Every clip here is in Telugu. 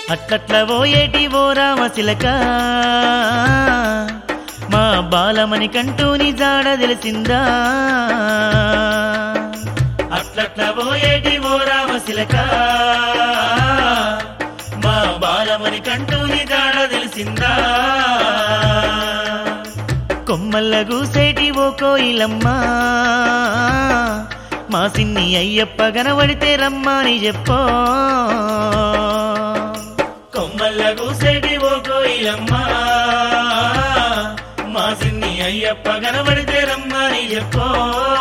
అట్లట్ల పోయేటి ఓ రామశిలక మా బాలమని కంటూని జాడ తెలిసిందా అట్లట్ల పోయేటి ఓ రామశిలక మా బాలమని కంటూని జాడ తెలిసిందా కొమ్మల్ల గూసేటి ఓ కోయిలమ్మా మా సిన్ని అయ్యప్ప కనబడితే రమ్మని చెప్పో కొమ్మల్ల గూసేటి ఓ కోయిలమ్మా మా సిన్ని అయ్యప్ప కనబడితే రమ్మని చెప్పో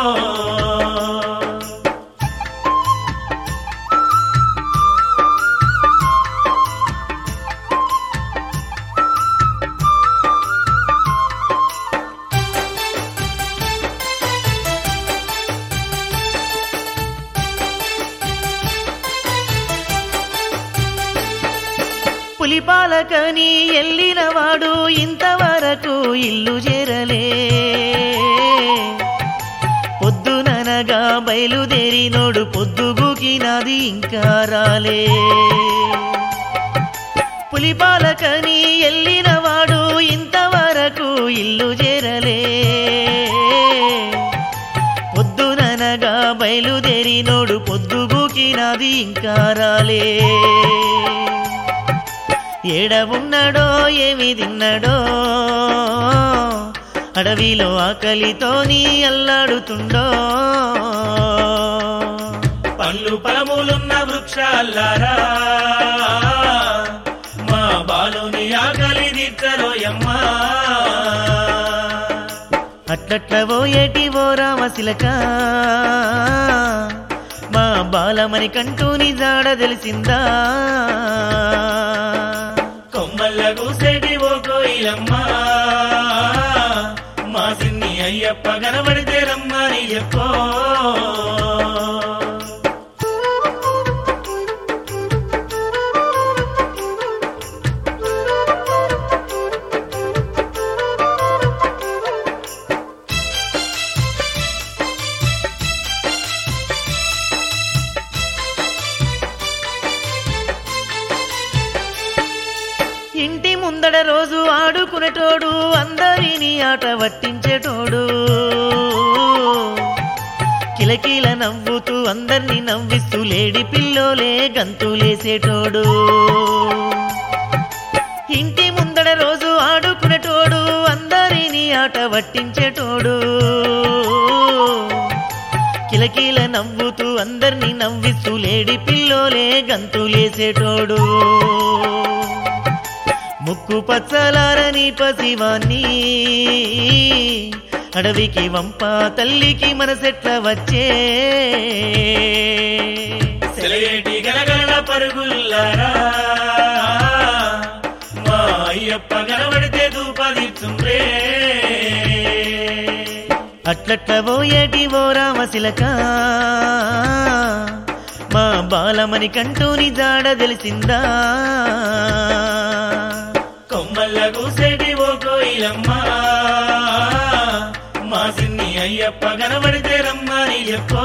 పులిపాలకని ఎల్లినవాడు ఇంతవరకు ఇల్లు చేరలే పొద్దుననగా బయలుదేరినోడు పొద్దుగుకినది ఇంకా రాలే పులిపాలకని ఎల్లినవాడు ఇంతవరకు ఇల్లు చేరలే పొద్దుననగా బయలుదేరినోడు పొద్దుగుకినది ఇంకా రాలే ఏడ ఉన్నాడో ఏమి తిన్నాడో అడవిలో ఆకలితోని అల్లాడుతుండో పళ్ళు పలములున్న వృక్షాలారా మా బాలుని ఆకలి తీర్చరోయమ్మా అట్లట్ల పోయేటి ఓ రామశిలక మా బాలమని కంటూని జాడ తెలిసిందా కొమ్మల్ల కూసేటి ఓ కోయిలమ్మా మా సిన్ని అయ్యప్ప కనబడితే రమ్మని చెప్పో ఇంటి ముందడ రోజు ఆడుకునేటోడు అందరినీ ఆట పట్టించేటోడు కిలకిల నవ్వుతూ అందరినీ నవ్విస్తూ లేడి పిల్లోలే గంతులేసేటోడు ఇంటి ముందడ రోజు ఆడుకునేటోడు అందరినీ ఆట పట్టించేటోడు కిలకిల నవ్వుతూ అందరినీ నవ్విస్తూ లేడి పిల్లోలే గంతులేసేటోడు ముక్కు పచ్చలారని పసివాన్ని అడవికి వంప తల్లికి మనసెట్ల వచ్చే సెలయేటి గలగల పరుగుల్లారా మా అయ్యప్ప కనబడితే దూపదీర్చుండ్రే అట్లట్ల పోయేటి ఓ రామశిలక మా బాలమని కంటూని జాడ తెలిసిందా కొమ్మల్ల కూసేటి ఓ కోయిలమ్మా మా సిన్ని అయ్యప్ప కనబడితే రమ్మని చెప్పో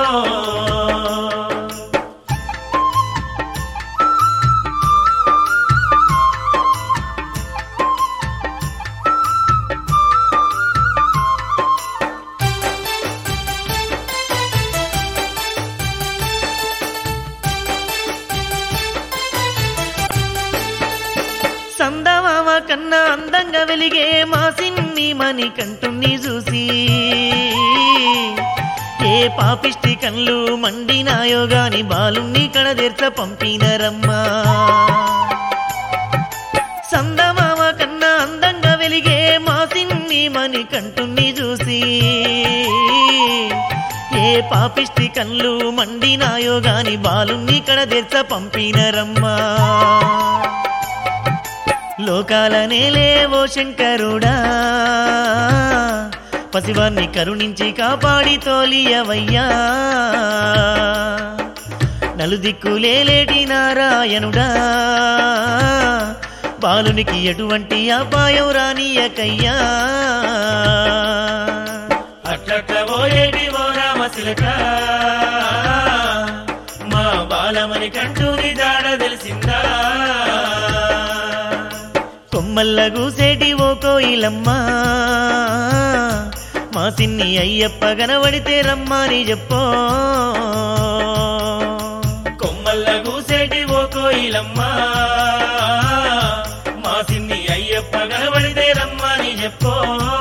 సందమామ కన్నా అందంగా వెలిగే మా సిన్ని మని కంటుని చూసి ఏ పాపిష్టి కళ్ళు మండినాయో గాని బాలుణ్ణి కడదీర్చ పంపినరమ్మా సందమామ కన్నా అందంగా వెలిగే మా సిన్ని మని కంటుని చూసి ఏ పాపిష్టి కళ్ళు మండినాయో గాని బాలుణ్ణి కడదీర్చ పంపినరమ్మా లోకాల నేలేవో శంకరుడా పసివాన్ని కరుణించి కాపాడి తోలియవయ్యా నలుదిక్కులేలేటి నారాయణుడా బాలునికి ఎటువంటి అపాయం రానియకయ్యా అట్లట్ల పోయేటి ఓ రామశిలక మా బాలమని కంటూరి జాడ తెలిసిందా కొమ్మల్ల గూసేటి ఓ కోయిలమ్మా మా సిన్ని అయ్యప్ప కనబడితే రమ్మని చెప్పో కొమ్మల్ల కూసేటి ఓ కోయిలమ్మ మా సిన్ని అయ్యప్ప కనబడితే రమ్మని చెప్పో